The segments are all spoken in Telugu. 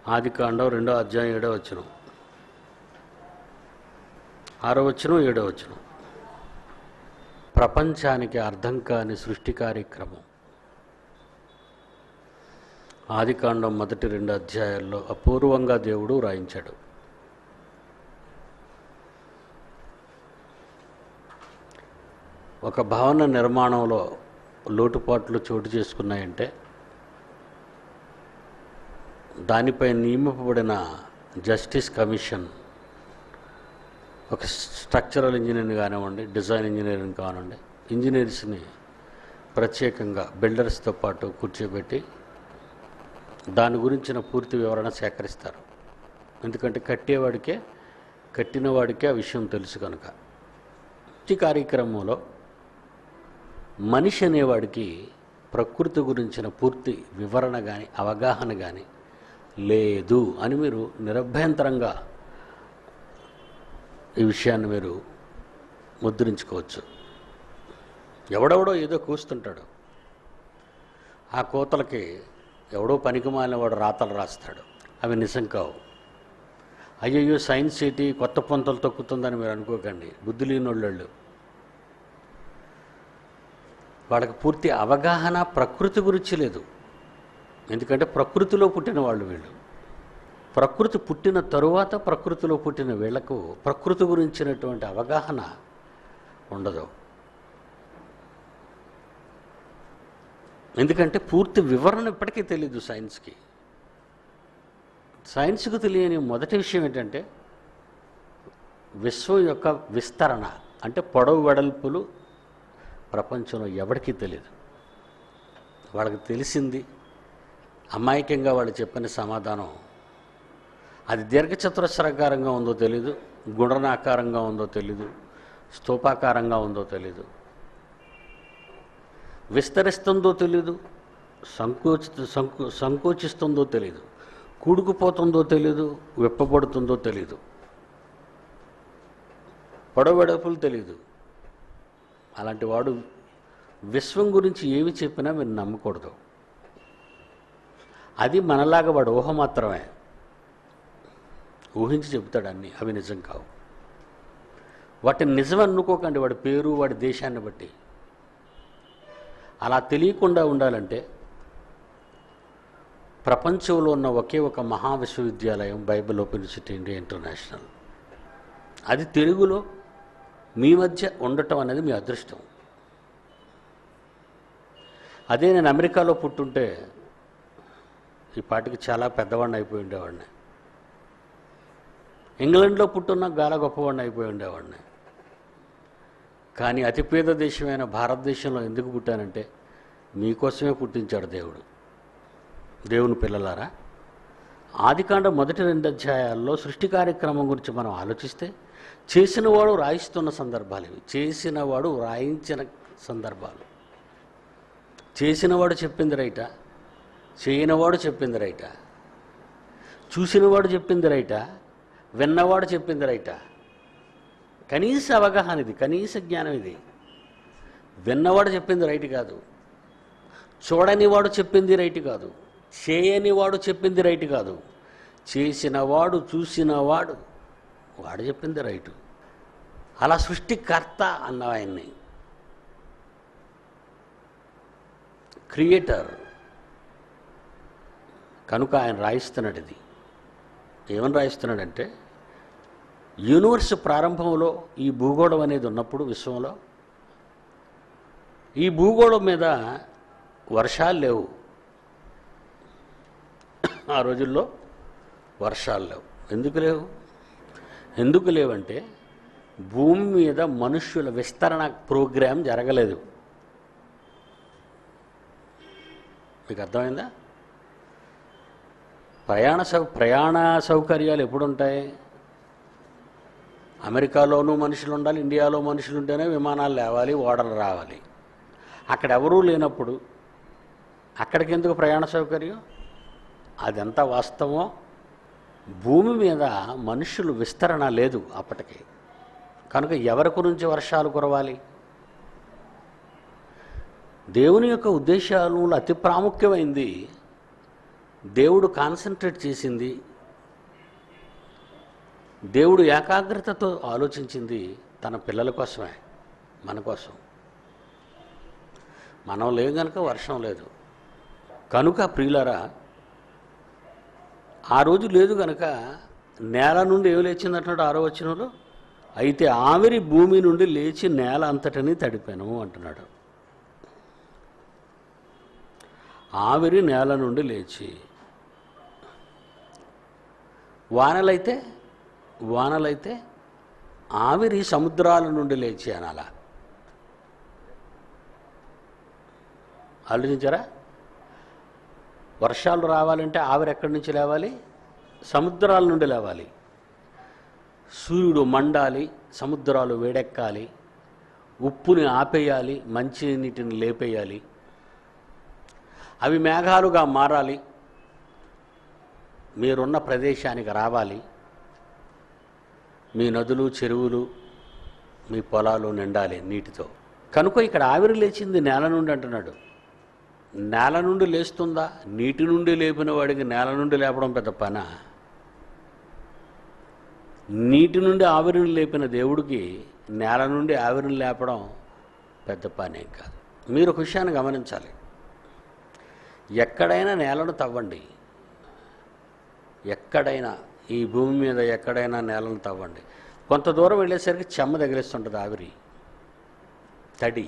ఆది కాండం రెండో అధ్యాయం ఏడో వచ్చును ఆరో వచ్చును ఏడో వచ్చును ప్రపంచానికి అర్థం కాని సృష్టి కార్యక్రమం ఆది కాండం మొదటి రెండు అధ్యాయాల్లో అపూర్వంగా దేవుడు రాయించాడు ఒక భవన నిర్మాణంలో లోటుపాట్లు చోటు చేసుకున్నాయంటే దానిపై నియమింపబడిన జస్టిస్ కమిషన్ ఒక స్ట్రక్చరల్ ఇంజనీరింగ్ కానివ్వండి డిజైన్ ఇంజనీరింగ్ కానివ్వండి ఇంజనీర్స్ని ప్రత్యేకంగా బిల్డర్స్తో పాటు కూర్చోబెట్టి దాని గురించిన పూర్తి వివరణ సేకరిస్తారు ఎందుకంటే కట్టేవాడికే కట్టిన వాడికే ఆ విషయం తెలుసు కనుక ఈ కార్యక్రమంలో మనిషి అనేవాడికి ప్రకృతి గురించిన పూర్తి వివరణ కానీ అవగాహన కానీ లేదు అని మీరు నిరభ్యంతరంగా ఈ విషయాన్ని మీరు ముద్రించుకోవచ్చు ఎవడెవడో ఏదో కూస్తుంటాడు ఆ కోతలకి ఎవడో పనికి వాడు రాతలు రాస్తాడు అవి నిజం కావు అయ్యయ్యో సైన్స్ సిటీ కొత్త పొంతలు తొక్కుతుందని మీరు అనుకోకండి బుద్ధి లేనోళ్ళు వాళ్ళకి పూర్తి అవగాహన ప్రకృతి గురించి లేదు ఎందుకంటే ప్రకృతిలో పుట్టిన వాళ్ళు వీళ్ళు ప్రకృతి పుట్టిన తరువాత ప్రకృతిలో పుట్టిన వీళ్లకు ప్రకృతి గురించినటువంటి అవగాహన ఉండదు ఎందుకంటే పూర్తి వివరణ ఇప్పటికీ తెలియదు సైన్స్కి సైన్స్కు తెలియని మొదటి విషయం ఏంటంటే విశ్వం యొక్క విస్తరణ అంటే పొడవు వెడల్పులు ప్రపంచంలో ఎవరికీ తెలియదు వాళ్ళకి తెలిసింది అమాయకంగా వాళ్ళు చెప్పిన సమాధానం అది దీర్ఘచతురస్రాకారంగా ఉందో తెలీదు గుండ్రనాకారంగా ఉందో తెలీదు స్తూపాకారంగా ఉందో తెలీదు విస్తరిస్తుందో తెలీదు సంకోచి సంకో సంకోచిస్తుందో తెలీదు కూడుకుపోతుందో తెలీదు విప్పబడుతుందో తెలీదు పొడవెడపులు తెలీదు అలాంటి వాడు విశ్వం గురించి ఏమి చెప్పినా మీరు నమ్మకూడదు అది మనలాగా వాడు ఊహ మాత్రమే ఊహించి చెబుతాడు అన్నీ అవి నిజం కావు వాటిని నిజం అనుకోకండి వాడి పేరు వాడి దేశాన్ని బట్టి అలా తెలియకుండా ఉండాలంటే ప్రపంచంలో ఉన్న ఒకే ఒక మహా విశ్వవిద్యాలయం Bible open university India international అది తెలుగులో మీ మధ్య ఉండటం అనేది మీ అదృష్టం అదే నేను అమెరికాలో పుట్టుంటే ఈ పాటికి చాలా పెద్దవాడిని అయిపోయి ఉండేవాడిని ఇంగ్లాండ్లో పుట్టున్న గాల గొప్పవాడిని అయిపోయి ఉండేవాడిని కానీ అతిపేద దేశమైన భారతదేశంలో ఎందుకు పుట్టానంటే మీకోసమే పుట్టించాడు దేవుడు దేవుని పిల్లలారా ఆదికాండ మొదటి రెండు అధ్యాయాల్లో సృష్టి కార్యక్రమం గురించి మనం ఆలోచిస్తే చేసినవాడు రాయిస్తున్న సందర్భాలు ఇవి చేసినవాడు రాయించిన సందర్భాలు చేసినవాడు చెప్పింది రైట చేయనివాడు చెప్పింది రైట చూసినవాడు చెప్పింది రైట విన్నవాడు చెప్పింది రైట కనీస అవగాహన ఇది కనీస జ్ఞానం ఇది విన్నవాడు చెప్పింది రైట్ కాదు చూడని వాడు చెప్పింది రైట్ కాదు చేయని వాడు చెప్పింది రైట్ కాదు చేసినవాడు చూసినవాడు వాడు చెప్పింది రైటు అలా సృష్టికర్త అన్న ఆయన్ని క్రియేటర్ కనుక ఆయన రాయిస్తున్నాడు ఇది ఏమని రాయిస్తున్నాడంటే యూనివర్స్ ప్రారంభంలో ఈ భూగోళం అనేది ఉన్నప్పుడు విశ్వంలో ఈ భూగోళం మీద వర్షాలు లేవు ఆ రోజుల్లో వర్షాలు లేవు ఎందుకు లేవు ఎందుకు లేవంటే భూమి మీద మనుష్యుల విస్తరణ ప్రోగ్రాం జరగలేదు మీకు అర్థమైందా ప్రయాణ సౌ ప్రయాణ సౌకర్యాలు ఎప్పుడుంటాయి అమెరికాలోనూ మనుషులు ఉండాలి ఇండియాలో మనుషులు ఉంటేనే విమానాలు లేవాలి ఓడలు రావాలి అక్కడ ఎవరూ లేనప్పుడు అక్కడికి ఎందుకు ప్రయాణ సౌకర్యం అదంతా వాస్తవం భూమి మీద మనుషులు విస్తరణ లేదు అప్పటికి కనుక ఎవరి గురించి వర్షాలు కురవాలి దేవుని యొక్క ఉద్దేశాలలో అతి ప్రాముఖ్యమైంది దేవుడు కాన్సన్ట్రేట్ చేసింది దేవుడు ఏకాగ్రతతో ఆలోచించింది తన పిల్లల కోసమే మన కోసం మనం లేవు కనుక వర్షం లేదు కనుక ప్రియులరా ఆ రోజు లేదు కనుక నేల నుండి ఏమి లేచింది అంటున్నాడు ఆరో వచ్చినలో అయితే ఆవిరి భూమి నుండి లేచి నేల అంతటిని తడిపాను అంటున్నాడు ఆవిరి నేల నుండి లేచి వానలైతే వానలైతే ఆవిరి సముద్రాల నుండి లేచి అనాల ఆలోచించారా వర్షాలు రావాలంటే ఆవిరి ఎక్కడి నుంచి లేవాలి సముద్రాల నుండి లేవాలి సూర్యుడు మండాలి సముద్రాలు వేడెక్కాలి ఉప్పుని ఆపేయాలి మంచి నీటిని లేపేయాలి అవి మేఘాలుగా మారాలి మీరున్న ప్రదేశానికి రావాలి మీ నదులు చెరువులు మీ పొలాలు నిండాలి నీటితో కనుక ఇక్కడ ఆవిరి లేచింది నేల నుండి అంటున్నాడు నేల నుండి లేస్తుందా నీటి నుండి లేపిన వాడికి నేల నుండి లేపడం పెద్ద పనా నీటి నుండి ఆవిరిని లేపిన దేవుడికి నేల నుండి ఆవిరిని లేపడం పెద్ద పనేం కాదు మీరు ఒక విషయాన్ని గమనించాలి ఎక్కడైనా నేలను తవ్వండి ఎక్కడైనా ఈ భూమి మీద ఎక్కడైనా నేలను తవ్వండి కొంత దూరం వెళ్ళేసరికి చెమ్మ తగిలిస్తుంటుంది ఆవిరి తడి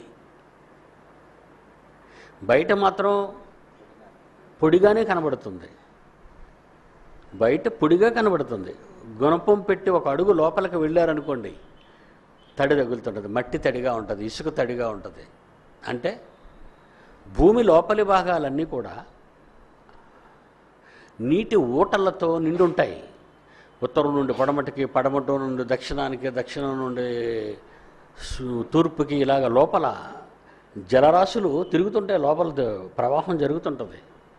బయట మాత్రం పొడిగానే కనబడుతుంది బయట పొడిగా కనబడుతుంది గుణపం పెట్టి ఒక అడుగు లోపలికి వెళ్ళారనుకోండి తడి తగులుతుంటుంది మట్టి తడిగా ఉంటుంది ఇసుక తడిగా ఉంటుంది అంటే భూమి లోపలి భాగాలన్నీ కూడా నీటి ఊటలతో నిండి ఉంటాయి ఉత్తరం నుండి పడమటికి పడమటి నుండి దక్షిణానికి దక్షిణం నుండి సు- తూర్పుకి ఇలాగ లోపల జలరాశులు తిరుగుతుంటే లోపల ద- ప్రవాహం జరుగుతుంటుంది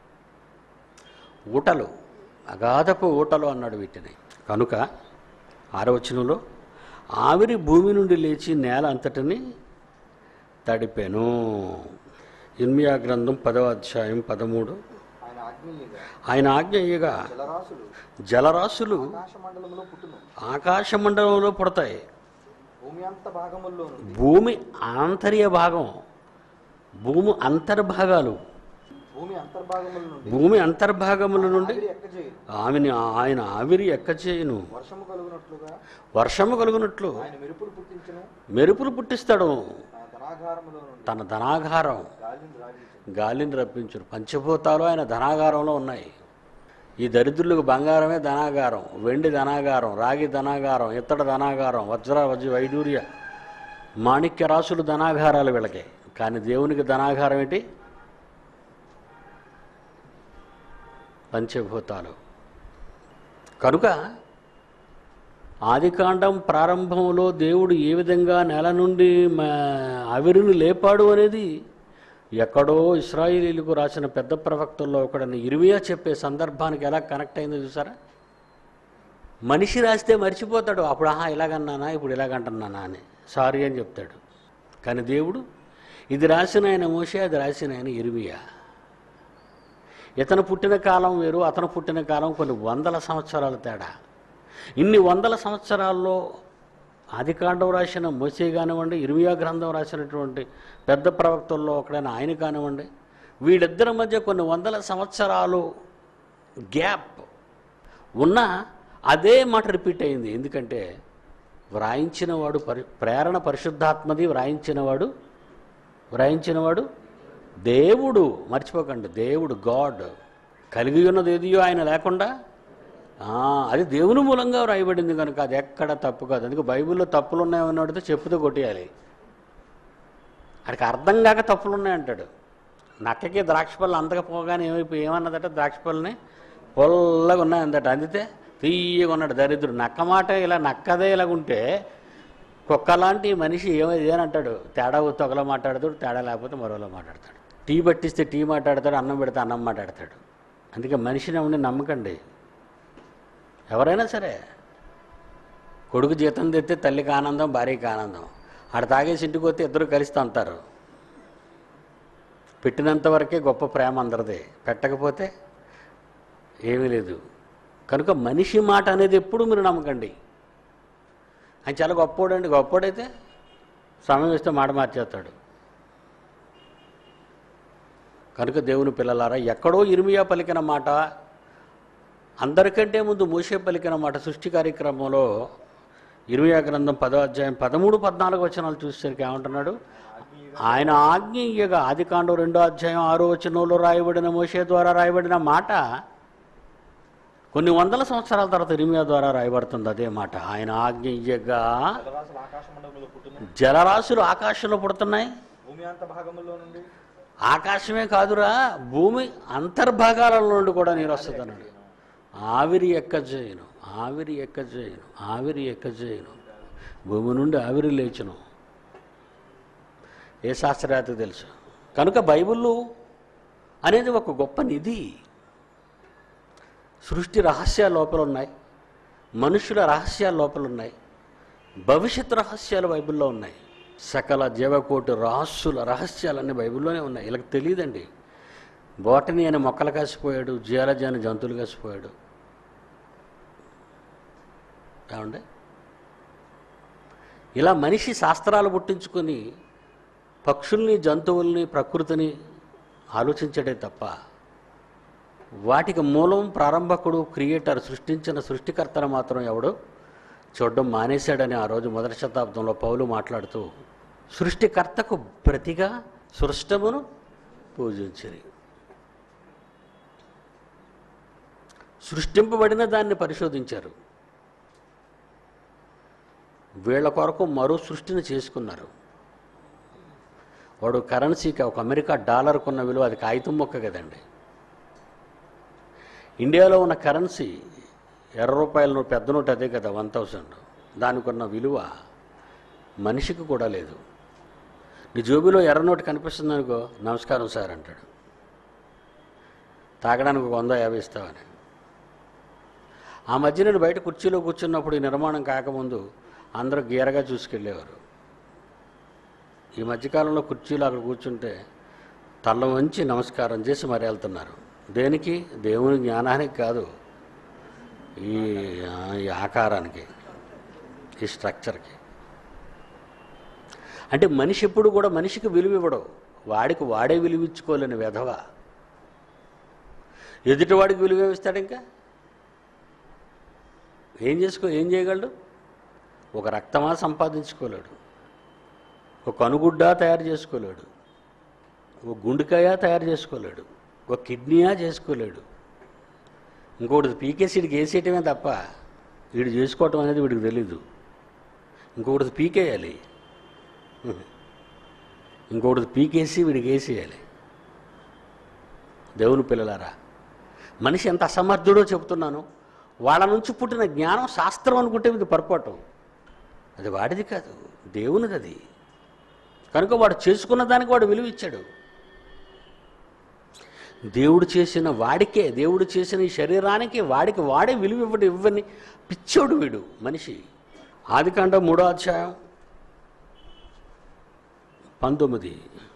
ఊటలు అగాధపు ఊటలు అన్నాడు వీటిని కనుక ఆరవచనంలో ఆవిరి భూమి నుండి లేచి నేల అంతటిని తడిపెను ఇర్మియా గ్రంథం పదవ అధ్యాయం పదమూడు ఆయన ఆజ్ఞీయంగా ఆయన ఆజ్ఞయ్యగా జలరాశులు జలరాశులు ఆకాశ మండలంలో పుట్టును ఆకాశ మండలంలో పుడతాయి భూమి అంత భాగముల్లోను భూమి ఆంతర్య భాగం భూమి అంతర్భాగాలు భూమి అంతర్భాగముల నుండి భూమి అంతర్భాగముల నుండి ఆవిరి ఎక్కజేయును ఆమెని ఆయన ఆవిరి ఎక్కచేయును వర్షము కలుగునట్లుగా వర్షము కలుగునట్లు ఆయన మెరుపులు పుట్టించును మెరుపులు పుట్టిస్తాడు నా ధనాగారములో నుండి తన ధనాగారం గాలిని రాగించును గాలిని రప్పించుడు పంచభూతాలు ఆయన ధనాగారంలో ఉన్నాయి ఈ దరిద్రులకు బంగారమే ధనాగారం వెండి ధనాగారం రాగి ధనాగారం ఇత్తడి ధనాగారం వజ్ర వజ్ర వైడూర్య మాణిక్య రాసులు ధనాగారాలు వీళ్ళకి కానీ దేవునికి ధనాగారం ఏంటి పంచభూతాలు కనుక ఆదికాండం ప్రారంభంలో దేవుడు ఏ విధంగా నేల నుండి మా ఆవిరిని లేపాడు అనేది ఎక్కడో ఇస్రాయిలీలకు రాసిన పెద్ద ప్రవక్తల్లో ఒకడని ఇరిమియా చెప్పే సందర్భానికి ఎలా కనెక్ట్ అయిందో చూసారా మనిషి రాస్తే మర్చిపోతాడు అప్పుడు ఆహా ఇలాగన్నానా ఇప్పుడు ఇలాగంటున్నానా అని సారీ అని చెప్తాడు కానీ దేవుడు ఇది రాసిన ఆయన మోసే అది రాసిన ఆయన ఇరిమియా ఇతను పుట్టిన కాలం వేరు అతను పుట్టిన కాలం కొన్ని వందల సంవత్సరాల తేడా ఇన్ని వందల సంవత్సరాల్లో ఆదికాండం రాసిన మోసే కానివ్వండి ఇర్మియా గ్రంథం రాసినటువంటి పెద్ద ప్రవక్తల్లో ఒకడైన ఆయన కానివ్వండి వీళ్ళిద్దరి మధ్య కొన్ని వందల సంవత్సరాలు గ్యాప్ ఉన్నా అదే మాట రిపీట్ అయింది ఎందుకంటే వ్రాయించినవాడు పరి ప్రేరణ పరిశుద్ధాత్మది వ్రాయించినవాడు వ్రాయించినవాడు దేవుడు మర్చిపోకండి దేవుడు గాడ్ కలిగి ఉన్నది ఏదియో ఆయన లేకుండా ఆ, అది దేవుని మూలంగా వ్రాయబడింది కనుక అది ఎక్కడ తప్పు కాదు అందుకే బైబిల్లో తప్పులు ఉన్నాయని అడిగితే చెప్పుతో కొట్టేయాలి అడికి అర్థం కాక తప్పులు ఉన్నాయంటాడు నక్కకి ద్రాక్ష పళ్ళు అంతగా పోగానే ఏమైపోయి ఏమన్నదట ద్రాక్ష పళ్ళని పొల్లగా ఉన్నాయందట అందితే తీయగా ఉన్నాడు దరిద్రుడు నక్క మాట ఇలా నక్కదే ఇలాగుంటే కుక్కలాంటి మనిషి ఏమో ఏనంటాడు తేడా వస్తే ఒకలా మాట్లాడతాడు తేడా లేకపోతే మరోలా మాట్లాడతాడు టీ పట్టిస్తే టీ మాట్లాడతాడు అన్నం పెడితే అన్నం మాట్లాడతాడు అందుకే మనిషిని ఉండి నమ్మకండి ఎవరైనా సరే కొడుకు జీతం తెస్తే తల్లికి ఆనందం భార్యకి ఆనందం ఆడ తాగేసి ఇంటికి వస్తే ఇద్దరు కలిసి అంటారు పెట్టినంత వరకే గొప్ప ప్రేమ అందరిది పెట్టకపోతే ఏమీ లేదు కనుక మనిషి మాట అనేది ఎప్పుడు మీరు నమ్మకండి ఆయన చాలా గొప్పోడండి గొప్పోడైతే సమయం ఇస్తే మాట మార్చేస్తాడు కనుక దేవుని పిల్లలారా ఎక్కడో ఇర్మియా పలికిన మాట అందరికంటే ముందు మూసే పలికిన మాట సృష్టి కార్యక్రమంలో ఇర్మియా గ్రంథం పదో అధ్యాయం పదమూడు పద్నాలుగు వచనాలు చూసేసరికి ఏమంటున్నాడు ఆయన ఆజ్ఞ ఇయ్యగా ఆది కాండం రెండో అధ్యాయం ఆరో వచనంలో రాయబడిన మోషే ద్వారా రాయబడిన మాట కొన్ని వందల సంవత్సరాల తర్వాత ఇర్మియా ద్వారా రాయబడుతుంది అదే మాట ఆయన ఆజ్ఞ ఇయ్యగా జలరాశులు ఆకాశ మండలంలో పుట్టును జలరాశులు ఆకాశంలో పుడుతున్నాయి భూమి అంత భాగములో నుండి ఆకాశమే కాదురా భూమి అంతర్భాగాల నుండి కూడా నీరు వస్తుంది అన్నాడు ఆవిరి ఎక్కజేయను ఆవిరి ఎక్కజేయను ఆవిరి ఎక్కజేయను భూమి నుండి ఆవిరి లేచును ఏ శాస్త్రవేత్త తెలుసు కనుక బైబిల్లో అనేది ఒక గొప్ప నిధి సృష్టి రహస్యాలు లోపల ఉన్నాయి మనుషుల రహస్యాలు లోపల ఉన్నాయి భవిష్యత్ రహస్యాలు బైబిల్లో ఉన్నాయి సకల జీవకోటి రహస్యుల రహస్యాలన్నీ బైబిల్లోనే ఉన్నాయి వీళ్ళకి తెలియదండి బోటని అని మొక్కలు కాసిపోయాడు జియాలజీ అని జంతువులు కాసిపోయాడు ఏమండి ఇలా మనిషి శాస్త్రాలు పుట్టించుకొని పక్షుల్ని జంతువుల్ని ప్రకృతిని ఆలోచించడే తప్ప వాటికి మూలం ప్రారంభకుడు క్రియేటర్ సృష్టించిన సృష్టికర్తను మాత్రం ఎవడు చూడడం మానేశాడని ఆ రోజు మొదటి శతాబ్దంలో పౌలు మాట్లాడుతూ సృష్టికర్తకు ప్రతిగా సృష్టమును పూజించిరి సృష్టింపబడిన దాన్ని పరిశోధించారు వీళ్ళ కొరకు మరో సృష్టిని చేసుకున్నారు వాడు కరెన్సీకి ఒక అమెరికా డాలర్కున్న విలువ అది కాగితం మొక్క కదండి ఇండియాలో ఉన్న కరెన్సీ ఎర్ర రూపాయల నోటు పెద్ద నోటు అదే కదా వన్ థౌసండ్ దానికి ఉన్న విలువ మనిషికి కూడా లేదు నీ జోబిలో ఎర్ర నోటు కనిపిస్తుంది అనుకో నమస్కారం సార్ అంటాడు తాగడానికి ఒక వంద యాభై ఇస్తావని ఆ మధ్య నేను బయట కుర్చీలో కూర్చున్నప్పుడు ఈ నిర్మాణం కాకముందు అందరూ గీరగా చూసుకెళ్ళేవారు ఈ మధ్యకాలంలో కుర్చీలో అక్కడ కూర్చుంటే తల్ల వంచి నమస్కారం చేసి మరి వెళ్తున్నారు దేనికి దేవుని జ్ఞానానికి కాదు ఈ ఆ, ఈ ఆకారానికి ఈ స్ట్రక్చర్కి అంటే మనిషి ఎప్పుడు కూడా మనిషికి విలువ ఇవ్వడు వాడికి వాడే విలువ ఇచ్చుకోలేని వెధవ ఎదుటివాడికి విలువ ఇస్తాడు ఇంకా ఏం చేసుకో ఏం చేయగలడు ఒక రక్తమా సంపాదించుకోలేడు ఒక కనుగుడ్డ తయారు చేసుకోలేడు ఒక గుండెకాయ తయారు చేసుకోలేడు ఒక కిడ్నీయా చేసుకోలేడు ఇంకొకటి పీకేసి వీడికి వేసేయటమే తప్ప వీడు చేసుకోవటం అనేది వీడికి తెలీదు ఇంకొకటి పీకేయాలి ఇంకొకటి పీకేసి వీడికి వేసేయాలి దేవుని పిల్లలారా మనిషి ఎంత అసమర్థుడో చెబుతున్నాను వాళ్ళ నుంచి పుట్టిన జ్ఞానం శాస్త్రం అనుకుంటే ఇది పొరపాటు అది వాడిది కాదు దేవునిది అది కనుక వాడు చేసుకున్న దానికి వాడు విలువ ఇచ్చాడు దేవుడు చేసిన వాడికే దేవుడు చేసిన ఈ శరీరానికి వాడికి వాడే విలువ ఇవ్వడు ఇవ్వని పిచ్చోడు వీడు మనిషి ఆదికాండ మూడో అధ్యాయం పంతొమ్మిది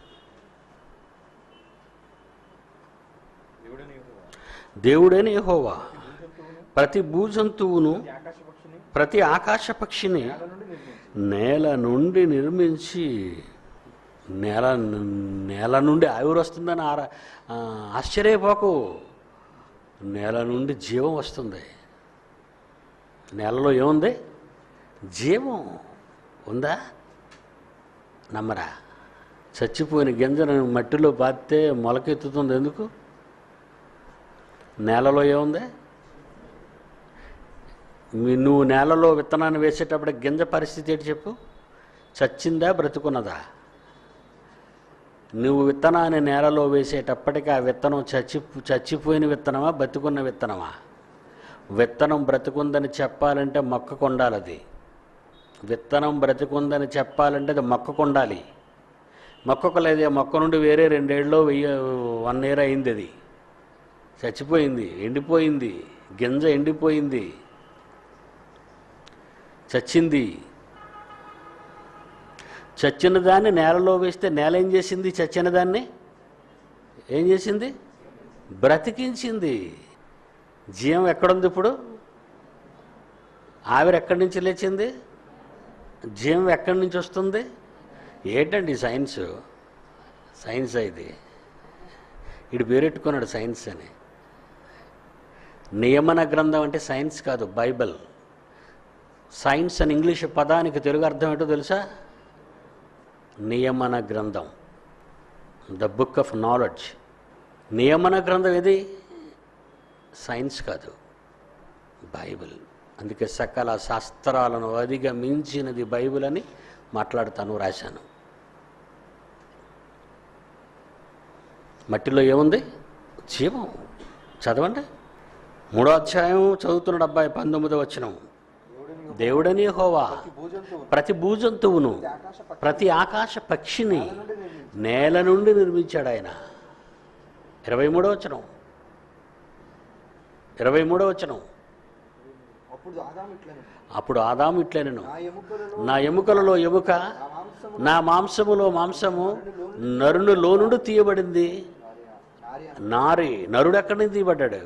దేవుడని యెహోవా. దేవుడైన యెహోవా భూజంతువును ప్రతి భూజంతువును ఈ ఆకాశ పక్షిని ప్రతి ఆకాశ పక్షిని నేల నుండి నిర్మించి నేల నుండి నిర్మించి నేల నేల నుండి ఆవిరి వస్తుందని ఆర ఆ, ఆశ్చర్యపోకు నేల నుండి జీవం వస్తుంది నేలలో ఏముంది జీవం ఉందా నమ్మరా చచ్చిపోయిన గింజను మట్టిలో బాధితే మొలకెత్తుతుంది ఎందుకు నేలలో ఏముంది మీ నువ్వు నేలలో విత్తనాన్ని వేసేటప్పుడు గింజ పరిస్థితి ఏంటి చెప్పు చచ్చిందా బ్రతుకున్నదా నువ్వు విత్తనాన్ని నేలలో వేసేటప్పటికి ఆ విత్తనం చచ్చి చచ్చిపోయిన విత్తనమా బతుకున్న విత్తనమా విత్తనం బ్రతుకుందని చెప్పాలంటే మొక్కకు ఉండాలి అది విత్తనం బ్రతుకుందని చెప్పాలంటే అది మొక్కకు ఉండాలి మొక్కకు లేదు మొక్క నుండి వేరే రెండేళ్ళు వెయ్యి వన్ ఇయర్ అయింది అది చచ్చిపోయింది ఎండిపోయింది గింజ ఎండిపోయింది చచ్చింది చచ్చిన దాన్ని నేలలో వేస్తే నేల ఏం చేసింది చచ్చిన దాన్ని ఏం చేసింది బ్రతికించింది జీవం ఎక్కడుంది ఇప్పుడు ఆవిరి ఎక్కడి నుంచి లేచింది జీవం ఎక్కడి నుంచి వస్తుంది ఏంటండి ఈ సైన్స్ సైన్స్ ఇది ఇటు పేరెట్టుకున్నాడు సైన్స్ అని నియమన గ్రంథం అంటే సైన్స్ కాదు బైబిల్ సైన్స్ అని ఇంగ్లీష్ పదానికి తెలుగు అర్థం ఏంటో తెలుసా నియమన గ్రంథం ద బుక్ ఆఫ్ నాలెడ్జ్ నియమన గ్రంథం ఏది సైన్స్ కాదు బైబిల్ అందుకే సకల శాస్త్రాలను అధిగమించినది బైబిల్ అని మాట్లాడుతాను రాశాను మట్టిలో ఏముంది జీవం చదవండి మూడో అధ్యాయం చదువుతున్నాడు అబ్బాయి పంతొమ్మిదో వచ్చిన దేవుడిని దేవుడని హోవా భూజంతువు ప్రతి భూజంతువును ఆకాశ పక్షి ప్రతి ఆకాశ పక్షిని నుండి నిర్మించి నేల నుండి నిర్మించాడు ఆయన ఇరవై మూడో వచనం ఇరవై మూడో వచనం అప్పుడు ఆదాం ఇట్లను అప్పుడు ఆదాము ఇట్లనెను నా ఎముకలలో నా ఎముకలలో ఎముక నా మాంసము నా మాంసములో మాంసము నరుని లోనుండి తీయబడింది నారి నారి నరుడు ఎక్కడి నుంచి తీయబడ్డాడు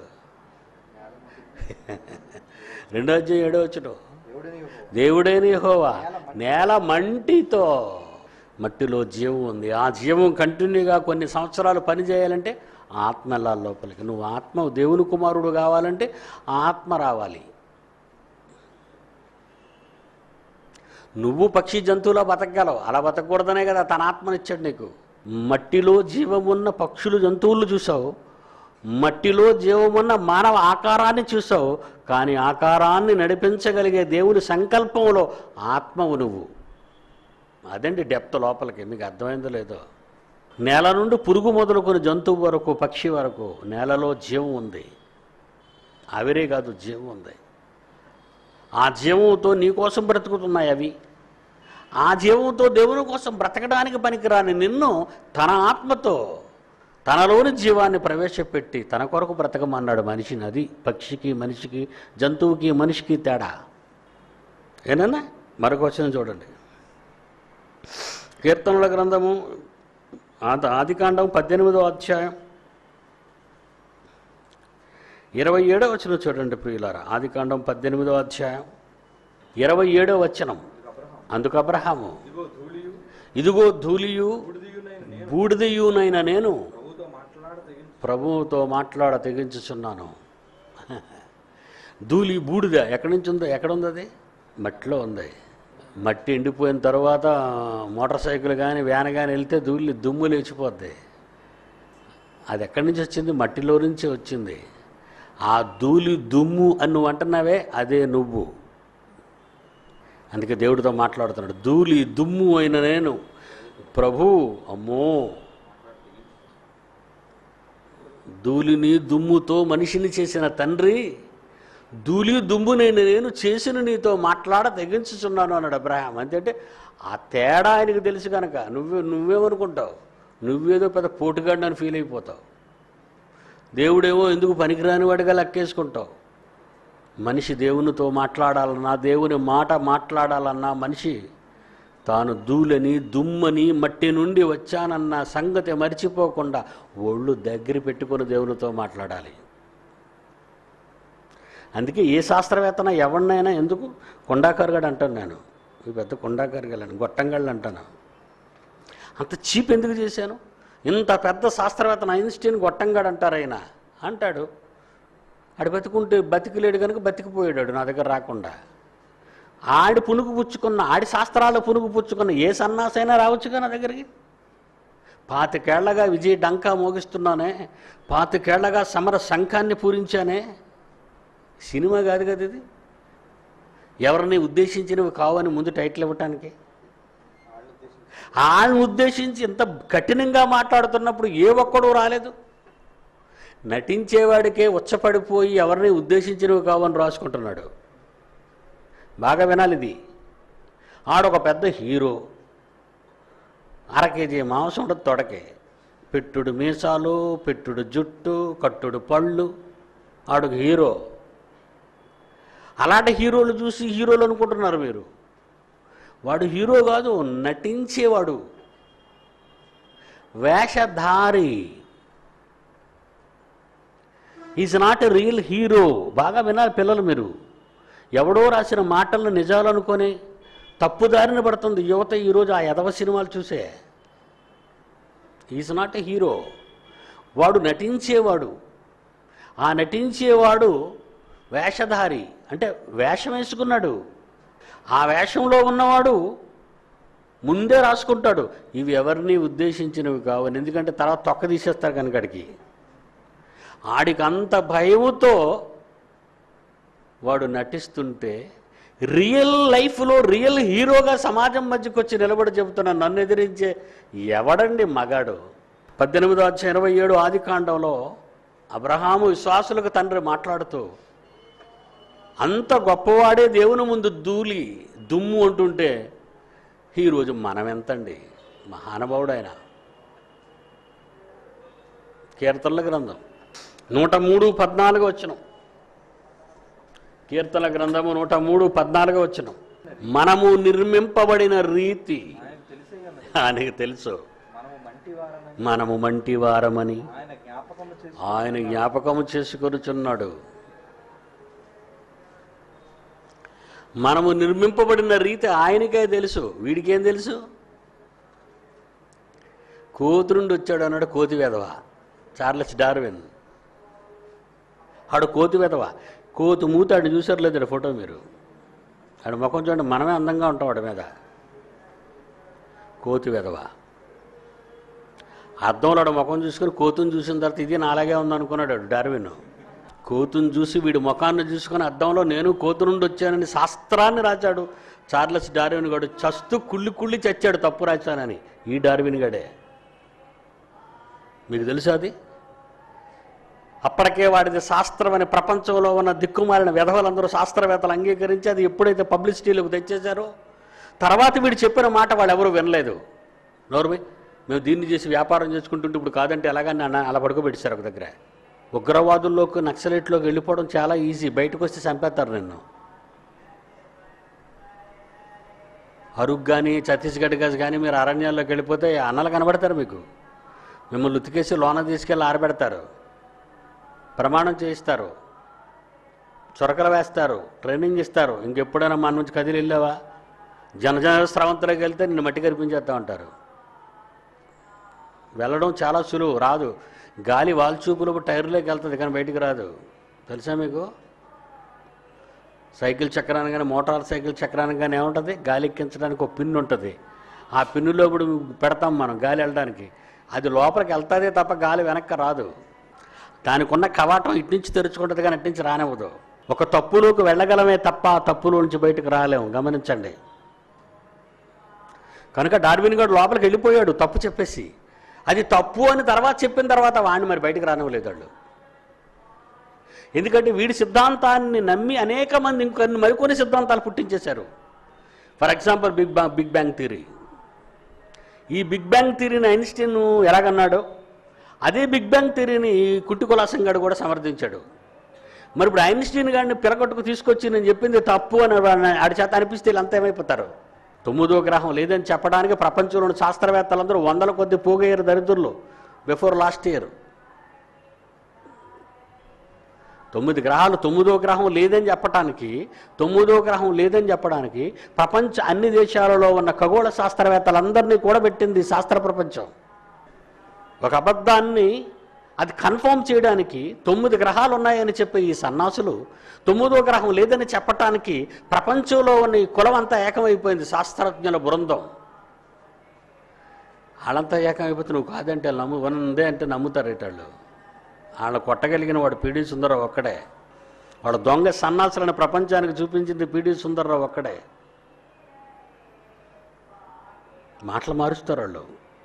రెండో అధ్యాయం ఏడో వచ్చును దేవుడిని యెహోవా. దేవుడైన యెహోవా నేల మంటితో మట్టిలో జీవం ఉంది ఆ జీవం కంటిన్యూగా కొన్ని సంవత్సరాలు పని చేయాలంటే ఆత్మ వెళ్ళాలి లోపలికి నువ్వు ఆత్మ దేవుని కుమారుడు కావాలంటే ఆత్మ రావాలి నువ్వు పక్షి జంతువులో బతకగలవు అలా బతకూడదనే కదా తన ఆత్మనిచ్చాడు నీకు మట్టిలో జీవమున్న పక్షులు జంతువులు చూసావు మట్టిలో జీవమున్న మానవ ఆకారాన్ని చూసావు కానీ ఆకారాన్ని నడిపించగలిగే దేవుని సంకల్పంలో ఆత్మవు నువ్వు అదండి డెప్త్ లోపలికి మీకు అర్థమైందో లేదో నేల నుండి పురుగు మొదలుకొని జంతువు వరకు పక్షి వరకు నేలలో జీవం ఉంది ఆవిరే కాదు జీవం ఉంది ఆ జీవంతో నీ కోసం బ్రతుకుతున్నాయి అవి ఆ జీవంతో దేవుని కోసం బ్రతకడానికి పనికిరాని నిన్ను తన ఆత్మతో తనలోని జీవాన్ని ప్రవేశపెట్టి తన కొరకు బ్రతకమన్నాడు మనిషిని అది పక్షికి మనిషికి జంతువుకి మనిషికి తేడా ఏనన్నా మరొక వచనం చూడండి కీర్తనల గ్రంథము ఆది ఆదికాండం పద్దెనిమిదో అధ్యాయం ఇరవై ఏడో వచనం చూడండి ప్రియులారా ఆదికాండం పద్దెనిమిదో అధ్యాయం ఇరవై ఏడో వచనం అందుకు అబ్రహాము ఇదిగో ధూళియు ఇదిగో ధూళియు బుడిదియునైన నేను బూడిదయునైన నేను ప్రభువుతో మాట్లాడ తెగించు ప్రభువుతో మాట్లాడ తెగించుచున్నాను ధూళి బూడిద ఎక్కడి నుంచి ఉందో ఎక్కడ ఉంది అది మట్టిలో ఉంది మట్టి ఎండిపోయిన తర్వాత మోటార్ సైకిల్ కానీ వ్యాన్ కానీ వెళ్తే ధూళి దుమ్ము లేచిపోద్ది అది ఎక్కడి నుంచి వచ్చింది మట్టిలో నుంచి వచ్చింది ఆ ధూళి దుమ్ము అని నువ్వు అంటున్నావే అదే నువ్వు అందుకే దేవుడితో మాట్లాడుతున్నాడు ధూళి దుమ్ము అయిన నేను ప్రభు అమ్మో ధూళిని దుమ్ముతో మనిషిని చేసిన తండ్రి ధూళి దుమ్మునైన నేను చేసిన నీతో మాట్లాడ తెగించుచున్నాను అన్నాడు అబ్రాహాం అంతే ఆ తేడా ఆయనకు తెలుసు కనుక నువ్వే నువ్వేమనుకుంటావు నువ్వేదో పెద్ద పోటుగాడిని అని ఫీల్ అయిపోతావు దేవుడేమో ఎందుకు పనికిరాని వాడిగా లెక్కేసుకుంటావు మనిషి దేవునితో మాట్లాడాలన్నా దేవుని మాట మాట్లాడాలన్నా మనిషి తాను ధూళని దుమ్మని మట్టి నుండి వచ్చానన్న సంగతి మర్చిపోకుండా ఒళ్ళు దగ్గర పెట్టుకొని దేవునితో మాట్లాడాలి అందుకే ఏ శాస్త్రవేత్తన ఎవరినైనా ఎందుకు కొండాకరుగాడు అంటాను నేను ఈ పెద్ద కొండాకరుగాలని గొట్టంగాళ్ళు అంటాను అంత చీప్ ఎందుకు చేశాను ఇంత పెద్ద శాస్త్రవేత్తన ఐన్స్టీన్ గొట్టంగాడు అంటారు ఆయన అంటాడు ఆడు బతుకుంటే బతికిలేడు కనుక బతికిపోయాడు నా దగ్గర రాకుండా ఆడి పునుగు పుచ్చుకున్న ఆడి శాస్త్రాలు పునుగు పుచ్చుకున్న ఏ సన్నాసైనా రావచ్చుగా నా దగ్గరికి పాతికేళ్లగా విజయ డంకా మోగిస్తున్నానే పాతికేళ్లగా సమర శంఖాన్ని పూరించానే సినిమా కాదు కదా ఇది ఎవరిని ఉద్దేశించినవి కావని ముందు టైటిల్ ఇవ్వటానికి వాళ్ళని ఉద్దేశించి ఇంత కఠినంగా మాట్లాడుతున్నప్పుడు ఏ ఒక్కడూ రాలేదు నటించేవాడికే ఉచ్చపడిపోయి ఎవరిని ఉద్దేశించినవి కావని రాసుకుంటున్నాడు బాగా వినాలి ఇది ఆడొక పెద్ద హీరో అర కేజీ మాంసం ఉండదు తొడకే పెట్టుడు మీసాలు పెట్టుడు జుట్టు కట్టుడు పళ్ళు ఆడొక హీరో అలాంటి హీరోలు చూసి హీరోలు అనుకుంటున్నారు మీరు వాడు హీరో కాదు నటించేవాడు వేషధారి is not a real hero బాగా వినాలి పిల్లలు మీరు ఎవడో రాసిన మాటలను నిజాలు అనుకొని తప్పుదారిన పడుతుంది యువత ఈరోజు ఆ యదవ సినిమాలు చూసే ఈజ్ నాట్ ఎ హీరో వాడు నటించేవాడు ఆ నటించేవాడు వేషధారి అంటే వేషం వేసుకున్నాడు ఆ వేషంలో ఉన్నవాడు ముందే రాసుకుంటాడు ఇవి ఎవరిని ఉద్దేశించినవి కావని ఎందుకంటే తర్వాత తొక్క తీసేస్తారు కనుకడికి ఆడికి అంత భయముతో వాడు నటిస్తుంటే రియల్ లైఫ్లో రియల్ హీరోగా సమాజం మధ్యకు వచ్చి నిలబడి చెబుతున్న నన్ను ఎదిరించే ఎవడండి మగాడు పద్దెనిమిదో అధ్యాయం ఇరవై ఏడు ఆది కాండంలో అబ్రహాము విశ్వాసులకు తండ్రి మాట్లాడుతూ అంత గొప్పవాడే దేవుని ముందు దూలి దుమ్ము అంటుంటే ఈరోజు మనం ఎంతండి మహానుభావుడు ఆయన కీర్తనల గ్రంథం నూట మూడు పద్నాలుగు వచ్చిన కీర్తన గ్రంథము నూట మూడు పద్నాలుగు వచ్చిన మనము నిర్మింపబడిన రీతి ఆయన తెలిసే కదా ఆయనకు తెలుసు మనము మంటి వారమని మనము మంటివారమని ఆయన జ్ఞాపకం చేసి ఆయన జ్ఞాపకము చేసుకొనుచున్నాడు మనము నిర్మింపబడిన రీతి ఆయనకే తెలుసు వీడికేం తెలుసు కోతురుండి వచ్చాడు అన్నాడు కోతి వెధవ చార్లెస్ డార్విన్ ఆడు కోతి వెధవ కోతి మూత ఆడు చూసారు లేదు ఫోటో మీరు ఆడు ముఖం చూడండి మనమే అందంగా ఉంటాం వాడి మీద కోతి వెధవ అద్దంలో ఆడు ముఖం చూసుకొని కోతుని చూసిన తర్వాత ఇది నాలాగే ఉందనుకున్నాడు వాడు డార్విన్ కోతుని చూసి వీడి ముఖాన్ని చూసుకొని అద్దంలో నేను కోతు నుండి వచ్చానని శాస్త్రాన్ని రాశాడు చార్లెస్ డార్విన్ గాడు చస్తూ కుళ్ళి కుళ్ళి చచ్చాడు తప్పు రాశానని ఈ డార్విన్ గడే మీకు తెలుసా అది అప్పటికే వాడిది శాస్త్రం అని ప్రపంచంలో ఉన్న దిక్కుమాలిన విధవలందరూ శాస్త్రవేత్తలు అంగీకరించి అది ఎప్పుడైతే పబ్లిసిటీలోకి తెచ్చేశారో తర్వాత వీడు చెప్పిన మాట వాళ్ళు ఎవరు వినలేదు నోర్మి మేము దీన్ని చేసి వ్యాపారం చేసుకుంటుంటే ఇప్పుడు కాదంటే ఎలాగని అన్న అలా పడుకోబెట్టారు ఒక దగ్గర ఉగ్రవాదుల్లోకి నక్సలైట్లోకి వెళ్ళిపోవడం చాలా ఈజీ బయటకు వస్తే చంపేస్తారు నిన్ను అరుగ్ కానీ ఛత్తీస్గఢ్ గజ్ కానీ మీరు అరణ్యాల్లోకి వెళ్ళిపోతే అన్నలు కనబడతారు మీకు మిమ్మల్ని ఉతికేసి లోన తీసుకెళ్ళి ఆరబెడతారు ప్రమాణం చేయిస్తారు చొరకలు వేస్తారు ట్రైనింగ్ ఇస్తారు ఇంకెప్పుడైనా మన నుంచి కదిలి వెళ్ళావా జనజన స్రవంతిలోకి వెళ్తే నిన్ను మట్టి కనిపించేస్తా ఉంటారు వెళ్ళడం చాలా సులువు రాదు గాలి వాల్చూపులు టైర్లోకి వెళ్తుంది కానీ బయటికి రాదు తెలుసా మీకు సైకిల్ చక్రానికి కానీ మోటార్ సైకిల్ చక్రానికి కానీ ఏముంటుంది గాలి ఎక్కించడానికి ఒక పిన్ ఉంటుంది ఆ పిన్నులో ఇప్పుడు పెడతాం మనం గాలి వెళ్ళడానికి అది లోపలికి వెళ్తాదే తప్ప గాలి వెనక్కి రాదు దానికి ఉన్న కవాటం ఇటు నుంచి తెరుచుకుంటుంది కానీ అటు నుంచి రానివ్వదు ఒక తప్పులోకి వెళ్ళగలమే తప్ప ఆ తప్పులో నుంచి బయటకు రాలేము గమనించండి కనుక డార్విన్ గారు లోపలికి వెళ్ళిపోయాడు తప్పు చెప్పేసి అది తప్పు అని తర్వాత చెప్పిన తర్వాత వాడిని మరి బయటకు రానివ్వలేదు వాళ్ళు ఎందుకంటే వీడి సిద్ధాంతాన్ని నమ్మి అనేక మంది ఇంకొన్ని మరికొన్ని సిద్ధాంతాలు పుట్టించేశారు for example big bang big bang theory ఈ బిగ్ బ్యాంగ్ థియరీని ఐన్స్టీన్ ఎలాగన్నాడో అదే బిగ్ బ్యాంగ్ థియరీని కుట్టుకులాసం గారు కూడా సమర్థించాడు మరి ఇప్పుడు ఐన్స్టీన్ గారిని పిలగొట్టుకు తీసుకొచ్చి నేను చెప్పింది తప్పు అని వాడిని- ఆడి చేత అనిపిస్తే వీళ్ళంతా ఏమైపోతారు తొమ్మిదో గ్రహం లేదని చెప్పడానికి ప్రపంచంలోని శాస్త్రవేత్తలందరూ వందల కొద్ది పోగయ్యారు దరిద్రులు బిఫోర్ లాస్ట్ ఇయర్ తొమ్మిది గ్రహాలు తొమ్మిదో గ్రహం లేదని చెప్పడానికి తొమ్మిదో గ్రహం లేదని చెప్పడానికి ప్రపంచ అన్ని దేశాలలో ఉన్న ఖగోళ శాస్త్రవేత్తలందరినీ కూడా పెట్టింది శాస్త్ర ప్రపంచం ఒక అబద్ధాన్ని అది కన్ఫర్మ్ చేయడానికి తొమ్మిది గ్రహాలు ఉన్నాయని చెప్పే ఈ సన్నాసులు తొమ్మిదో గ్రహం లేదని చెప్పటానికి ప్రపంచంలో ఉన్న ఈ కులం అంతా ఏకమైపోయింది శాస్త్రజ్ఞుల బృందం వాళ్ళంతా ఏకమైపోతే నువ్వు కాదంటే నమ్ము ఉందే అంటే నమ్ముతారు వాళ్ళు వాళ్ళు కొట్టగలిగిన వాడు పీడి సుందరరావు ఒక్కడే వాడు దొంగ సన్నాసులను ప్రపంచానికి చూపించింది పీడి సుందరరావు ఒక్కడే మాటలు మారుస్తారు వాళ్ళు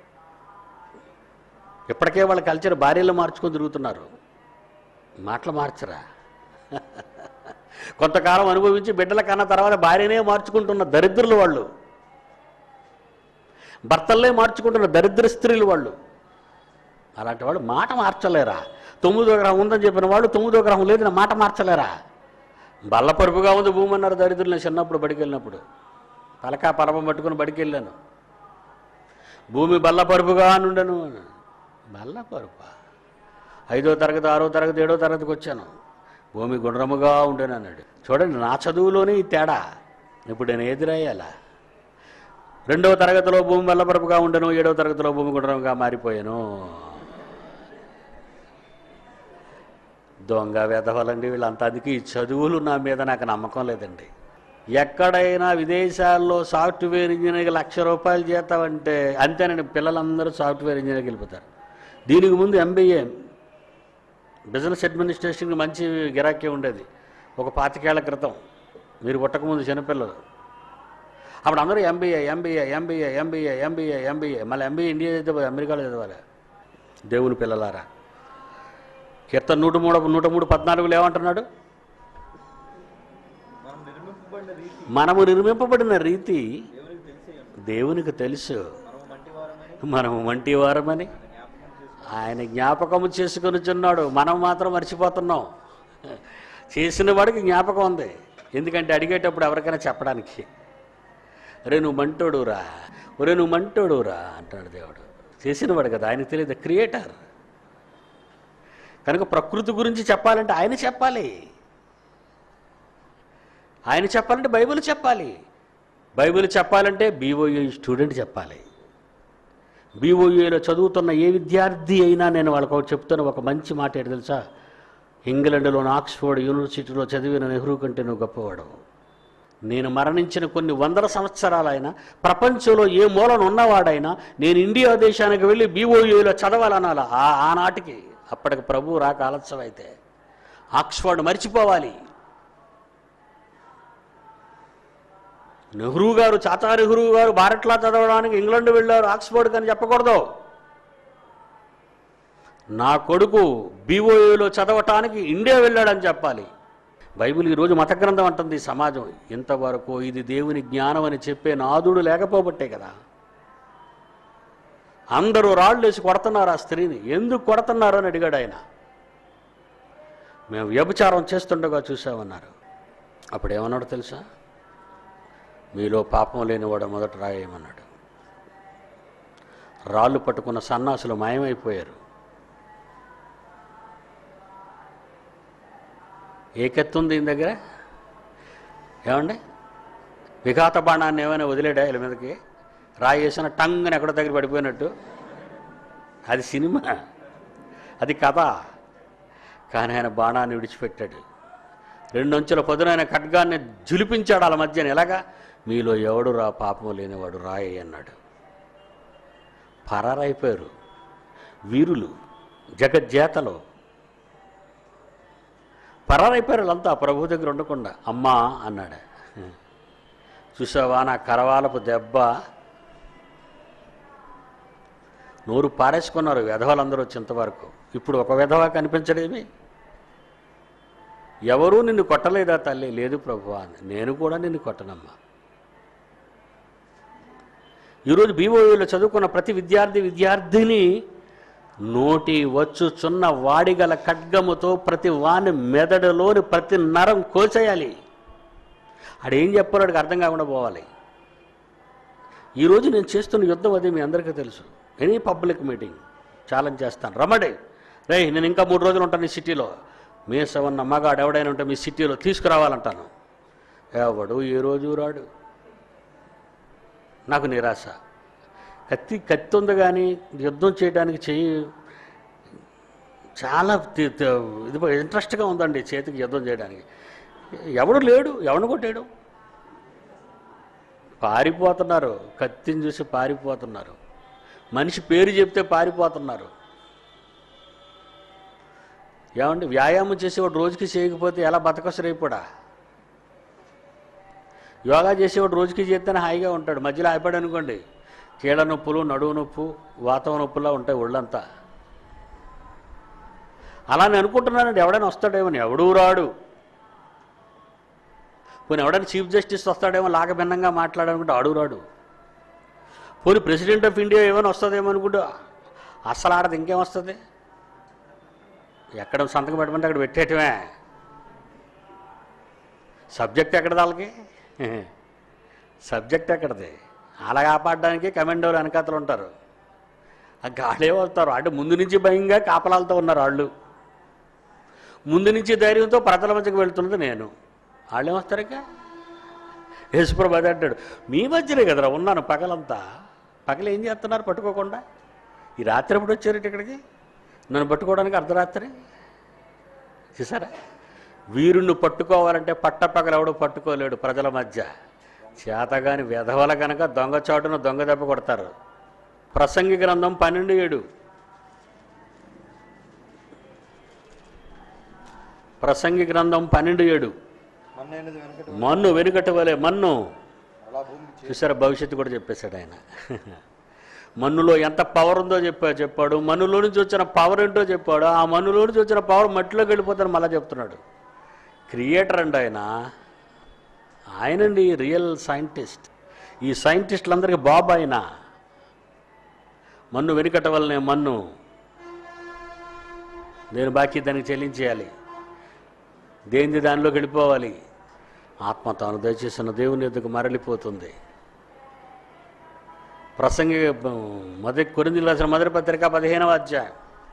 ఇప్పటికే వాళ్ళ కల్చర్ భార్యలు మార్చుకొని తిరుగుతున్నారు మాటలు మార్చరా కొంతకాలం అనుభవించి బిడ్డల కన్నా తర్వాత భార్యనే మార్చుకుంటున్న దరిద్రులు వాళ్ళు భర్తలనే మార్చుకుంటున్న దరిద్ర స్త్రీలు వాళ్ళు అలాంటి వాళ్ళు మాట మార్చలేరా తొమ్మిదో గ్రహం ఉందని చెప్పిన వాళ్ళు తొమ్మిదో గ్రహం లేదని మాట మార్చలేరా బల్లపరుపుగా ఉంది భూమి అన్నారు దరిద్రులు నేను చిన్నప్పుడు బడికి వెళ్ళినప్పుడు పలకా పరపం పట్టుకుని బడికి వెళ్ళాను భూమి బల్లపరుపుగా నుండను బల్లపరుప ఐదో తరగతి ఆరో తరగతి ఏడో తరగతికి వచ్చాను భూమి గుండ్రముగా ఉండేను అన్నాడు చూడండి నా చదువులోనే ఈ తేడా ఇప్పుడు నేను ఎదురయ్యాలా రెండవ తరగతిలో భూమి వల్లపరపుగా ఉండను ఏడవ తరగతిలో భూమి గుండ్రముగా మారిపోయాను దొంగ వెధవలండి వీళ్ళంతా అందుకే ఈ చదువులు నా మీద నాకు నమ్మకం లేదండి ఎక్కడైనా విదేశాల్లో సాఫ్ట్వేర్ ఇంజనీర్కి లక్ష రూపాయలు చేస్తామంటే అంతేనండి పిల్లలందరూ సాఫ్ట్వేర్ ఇంజనీర్కి వెళ్ళిపోతారు దీనికి ముందు ఎంబీఏ బిజినెస్ అడ్మినిస్ట్రేషన్కి మంచి గిరాకీ ఉండేది ఒక పాతికేళ్ల క్రితం మీరు పుట్టకముందు చిన్నపిల్లలు అప్పుడు అందరూ MBA MBA MBA MBA MBA MBA మళ్ళీ ఎంబీఏ ఇండియా చదివాలి అమెరికాలో చదవాలి దేవుని పిల్లలారా కీర్తన నూట మూడు నూట మూడు పద్నాలుగులో ఏమంటున్నాడు మనం నిర్మింపబడిన రీతి మనము నిర్మింపబడిన రీతి దేవునికి తెలిసే ఉంది దేవునికి తెలుసు మనము మంటి వారమని మనము వంటి వారమని జ్ఞాపకం చేసుకో ఆయన జ్ఞాపకము చేసుకొనిచున్నాడు మనం మాత్రం మర్చిపోతున్నాం చేసిన వాడికి జ్ఞాపకం ఉంది ఎందుకంటే అడిగేటప్పుడు ఎవరికైనా చెప్పడానికి ఒరే నువ్వు మంటోడురా ఒరే నువ్వు మంటోడురా అంటాడు దేవుడు చేసినవాడు కదా ఆయనకు తెలియదు క్రియేటర్ కనుక ప్రకృతి గురించి చెప్పాలంటే ఆయన చెప్పాలి ఆయన చెప్పాలంటే బైబిల్ చెప్పాలి బైబిల్ చెప్పాలంటే బీఓఏ స్టూడెంట్ చెప్పాలి బీఓఏలో చదువుతున్న ఏ విద్యార్థి అయినా నేను వాళ్ళకు ఒకటి చెప్తున్న ఒక మంచి మాట ఏంటి తెలుసా ఇంగ్లండ్లోని ఆక్స్ఫోర్డ్ యూనివర్సిటీలో చదివిన నెహ్రూ కంటే నువ్వు గొప్పవాడు నేను మరణించిన కొన్ని వందల సంవత్సరాలైనా ప్రపంచంలో ఏ మూలన ఉన్నవాడైనా నేను ఇండియా దేశానికి వెళ్ళి బీఓఏలో చదవాలనాల ఆ ఆనాటికి అప్పటికి ప్రభు రాక ఆలస్యం అయితే ఆక్స్ఫర్డ్ మర్చిపోవాలి నెహ్రూ గారు చాచా నెహ్రూ గారు భారత్లా చదవడానికి ఇంగ్లాండ్ వెళ్ళారు ఆక్స్ఫర్డ్ అని చెప్పకూడదు నా కొడుకు బీఓఏలో చదవటానికి ఇండియా వెళ్ళాడని చెప్పాలి బైబిల్ ఈరోజు మత గ్రంథం అంటుంది ఈ సమాజం ఇంతవరకు ఇది దేవుని జ్ఞానం అని చెప్పే నాదుడు లేకపోబట్టే కదా అందరూ రాళ్ళు వేసి కొడుతున్నారు ఆ స్త్రీని ఎందుకు కొడుతున్నారు అని అడిగాడు ఆయన మేము వ్యభిచారం చేస్తుండగా చూసామన్నారు అప్పుడు ఏమన్నాడు తెలుసా మీలో పాపం లేనివాడు మొదట రాయేయమన్నాడు రాళ్ళు పట్టుకున్న సన్నాసులు మాయమైపోయారు ఏకెత్తుంది దీని దగ్గర ఏమండి విఘాత బాణాన్ని ఏమైనా వదిలేడా వీళ్ళ మీదకి రాయి వేసిన టంగ్ అని ఎక్కడో దగ్గర పడిపోయినట్టు అది సినిమా అది కథ కానీ ఆయన బాణాన్ని విడిచిపెట్టాడు రెండొంచుల పదునైన ఖడ్గాన్ని జులిపించాడు వాళ్ళ మధ్యన ఎలాగా మీలో ఎవడు రా పాపం లేనివాడు రాయి అన్నాడు పరారైపోయారు వీరులు జగజ్జేతలు పరారైపోయారు వాళ్ళంతా ప్రభు దగ్గర ఉండకుండా అమ్మా అన్నాడు చూసావా నా కరవాలపు దెబ్బ నోరు పారేసుకున్నారు విధవలందరూ వచ్చేంతవరకు ఇప్పుడు ఒక విధవ కనిపించడేమి ఎవరూ నిన్ను కొట్టలేదా తల్లి లేదు ప్రభు అంది నేను కూడా నిన్ను కొట్టనమ్మా ఈరోజు బీఓయూలో చదువుకున్న ప్రతి విద్యార్థి విద్యార్థిని నోటి వచ్చుచున్న వాడిగల ఖడ్గముతో ప్రతి వాని మెదడులోని ప్రతి నరం కోసేయాలి ఆడేం చెప్పాలో వాడికి అర్థం కాకుండా పోవాలి ఈరోజు నేను చేస్తున్న యుద్ధం అది మీ అందరికీ తెలుసు ఎనీ పబ్లిక్ మీటింగ్ ఛాలెంజ్ చేస్తాను రమ్మడే రే నేను ఇంకా మూడు రోజులు ఉంటాను ఈ సిటీలో మీ సెవెన్ మగాడు ఎవడైనా ఉంటే మీ సిటీలో తీసుకురావాలంటాను ఎవడు ఏ రోజు రాడు నాకు నిరాశ కత్తి కత్తి ఉంది కానీ యుద్ధం చేయడానికి చెయ్యి చాలా తి- తి- ఇది ఇంట్రెస్ట్గా ఉందండి చేతికి యుద్ధం చేయడానికి ఎవడు లేడు ఎవడు కొట్టాడు పారిపోతున్నారు కత్తిని చూసి పారిపోతున్నారు మనిషి పేరు చెప్తే పారిపోతున్నారు ఏమండి వ్యాయామం చేసేవాడు రోజుకి చేయకపోతే ఎలా బతకసరైపోడా యోగా చేసేవాడు రోజుకి చేస్తేనే హాయిగా ఉంటాడు మధ్యలో అయిపోయాడు అనుకోండి కీళ్ళ నొప్పులు నడువు నొప్పు వాతం నొప్పులా ఉంటాయి ఒళ్ళంతా అలా నేను అనుకుంటున్నానండి ఎవడైనా వస్తాడేమో ఎవడూ రాడు పోనీ ఎవడైనా చీఫ్ జస్టిస్ వస్తాడేమో లాగ భిన్నంగా మాట్లాడాలనుకుంటే అడుగు రాడు పోనీ ప్రెసిడెంట్ ఆఫ్ ఇండియా ఏమైనా వస్తుందేమో అనుకుంటే అసలు ఆడది ఇంకేం వస్తుంది ఎక్కడ సంతకం పెట్టమంటే అక్కడ పెట్టేయటమే సబ్జెక్ట్ ఎక్కడది వాళ్ళకి సబ్జెక్ట్ ఎక్కడది అలా కాపాడడానికి కమెండోలు వెనకాతలు ఉంటారు ఆ గాడే వస్తారు అంటే ముందు నుంచి భయంగా కాపలాలతో ఉన్నారు వాళ్ళు ముందు నుంచి ధైర్యంతో ప్రజల మధ్యకి వెళ్తున్నది నేను వాళ్ళే వస్తారు ఇక యేసుప్రభు అదే అంటాడు మీ మధ్యనే కదరా ఉన్నాను పగలంతా పగలు ఏం చేస్తున్నారు పట్టుకోకుండా ఈ రాత్రి ఎప్పుడు వచ్చారు ఇక్కడికి నన్ను పట్టుకోవడానికి అర్ధరాత్రి చూసారా వీరుణ్ణి పట్టుకోవాలంటే పట్టపగలెవడు పట్టుకోలేడు ప్రజల మధ్య చేతగాని వెధవల కనుక దొంగచాటున దొంగ దెబ్బ కొడతారు ప్రసంగి గ్రంథం పన్నెండు ఏడు ప్రసంగి గ్రంథం పన్నెండు ఏడు మన్నైనది వెనకటి మన్ను వెనుకటి వలె మన్ను అలా భూమికి చే- చూసారా భవిష్యత్తు కూడా చెప్పేశాడు ఆయన మన్నులో ఎంత పవర్ ఉందో చెప్పా చెప్పాడు మన్నులో నుంచి వచ్చిన పవర్ ఏంటో చెప్పాడు ఆ మన్నులో నుంచి వచ్చిన పవర్ మట్టిలోకి వెళ్ళిపోతాను మళ్ళా చెప్తున్నాడు క్రియేటర్ అండి ఆయన ఆయనండి రియల్ సైంటిస్ట్ ఈ సైంటిస్టులందరికీ బాబు ఆయన మన్ను వెనుకట వల్లనే మన్ను నేను బాకీ దానికి చెల్లించేయాలి దేనిది దానిలోకి వెళ్ళిపోవాలి ఆత్మ తాను దయచేసిన దేవుని ఎద్దుకు మరలిపోతుంది ప్రసంగి మొదటి కొరింది రాసిన మొదటి పత్రిక పదిహేనవ అధ్యాయం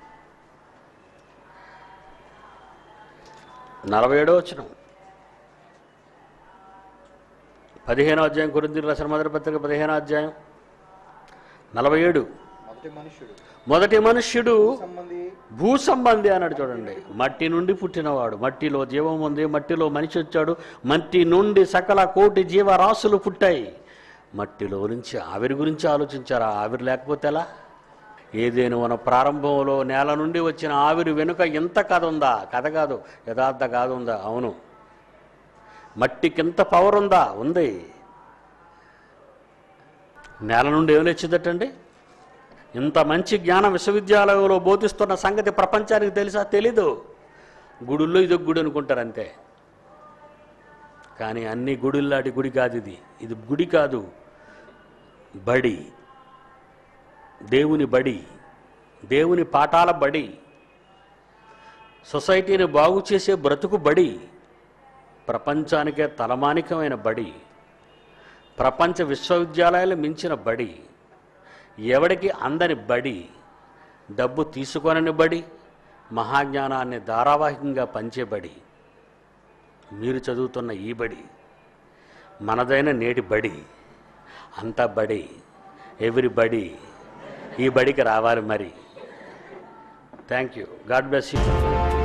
నలభై ఏడో వచ్చిన పదిహేనో అధ్యాయం కొరింది రాసిన మొదటి పత్రిక పదిహేనో అధ్యాయం నలభై ఏడు మొదటి మనుష్యుడు మొదటి మనుష్యుడు సంబంధి భూ సంబంధి అన్నాడు చూడండి మట్టి నుండి పుట్టినవాడు మట్టిలో జీవం ఉంది మట్టిలో మనిషి వచ్చాడు మట్టి నుండి సకల కోటి జీవరాశులు పుట్టాయి మట్టిలో నుంచి ఆవిరి గురించి ఆలోచించారా ఆవిరి లేకపోతే ఎలా ఏదేను మన ప్రారంభంలో నేల నుండి వచ్చిన ఆవిరి వెనుక ఎంత కథ ఉందా కథ కాదు యథార్థ కాదు ఉందా అవును మట్టికి ఎంత పవర్ ఉందా ఉంది నేల నుండి ఏం వచ్చిందటండి ఇంత మంచి జ్ఞాన విశ్వవిద్యాలయంలో బోధిస్తున్న సంగతి ప్రపంచానికి తెలుసా తెలీదు గుడుల్లో ఇది ఒక గుడి అనుకుంటారు అంతే కానీ అన్ని గుడిల్లాంటి గుడి కాదు ఇది ఇది గుడి కాదు బడి దేవుని బడి దేవుని పాఠాల బడి సొసైటీని బాగు చేసే బ్రతుకు బడి ప్రపంచానికే తలమానికమైన బడి ప్రపంచ విశ్వవిద్యాలయాలు మించిన బడి ఎవడికి అందని బడి డబ్బు తీసుకోనని బడి మహాజ్ఞానాన్ని ధారావాహికంగా పంచే బడి మీరు చదువుతున్న ఈ బడి మనదైన నేటి బడి అంతా బడి ఎవ్రీ బడి ఈ బడికి రావాలి మరి thank you God bless you